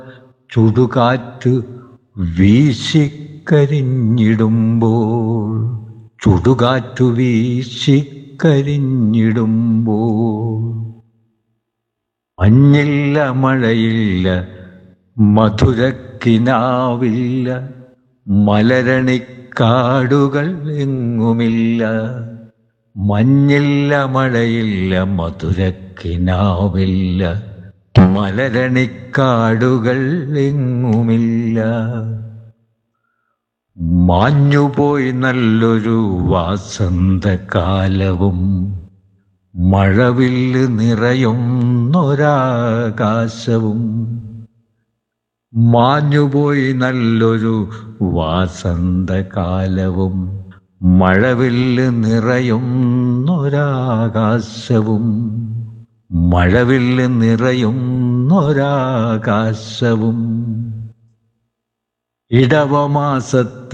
ചുടുകാറ്റ് വീശിക്കരിഞ്ഞിടുമ്പോൾ ചുടുകാറ്റു വീശിക്കരിഞ്ഞിടുമ്പോൾ മഞ്ഞില്ല മഴയില്ല മധുരക്കിനാവില്ല മലരണിക്കാടുകൾ എങ്ങുമില്ല മഞ്ഞില്ല മഴയില്ല മധുരക്കിനാവില്ല മലരണിക്കാടുകൾ എങ്ങുമില്ല മാഞ്ഞുപോയി നല്ലൊരു വാസന്തകാലവും മഴവില്ല് നിറയുന്നൊരാകാശവും മാഞ്ഞുപോയി നല്ലൊരു വാസന്തകാലവും മഴവില്ല് നിറയുന്നൊരാകാശവും മഴവില്ല് നിറയുന്നൊരാകാശവും ഇടവമാസത്തിൽ